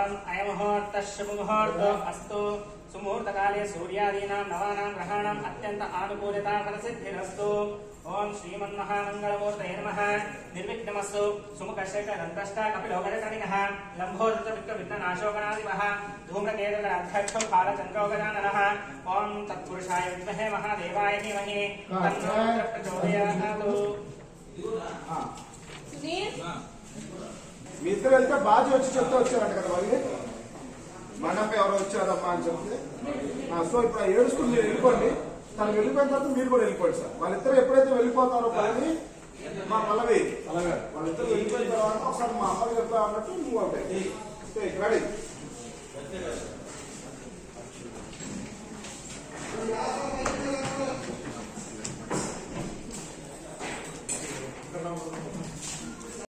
ఓం అయముహూర్త శుభముహూర్త అస్తు సుముహూర్తకాలే సూర్యాదీనాం నవానాం గ్రహాణం అత్యంత ఆనుకూలత ఫలసిద్ధిరస్తు ఓం శ్రీమన్మహామంగళమూర్తయే నమః నిర్విఘ్నమస్తు సుముఖశేఖర దంతష్ట కపిలోకరకణినః లంబోదృత విక్ర విఘ్ననాశోకనాదివః ధూమ్రకేతుల అధ్యక్షం బాలచంద్రోగజాననః ఓం తత్పురుషాయ విద్మహే మహాదేవాయ ధీమహి తన్నో రుద్రః ప్రచోదయాత్ సునీల్ మీ ఇద్దరు వెళ్తే బాజీ వచ్చి చెప్తే వచ్చారంట కదా మళ్ళీ మండపం ఎవరో వచ్చారమ్మా అని చెప్తే ఆ, సో ఇప్పుడు ఆ ఏడుచుకుని మీరు వెళ్ళిపోండి తను వెళ్ళిపోయిన తర్వాత మీరు కూడా వెళ్ళిపోండి సార్ వాళ్ళిద్దరు ఎప్పుడైతే వెళ్ళిపోతారో పని మా పల్లవి వాళ్ళిద్దరు వెళ్ళిపోయిన తర్వాత ఒకసారి మా అమ్మకి చెప్తా అన్నట్టు నువ్వు అవుతాయి రెడీ ఆ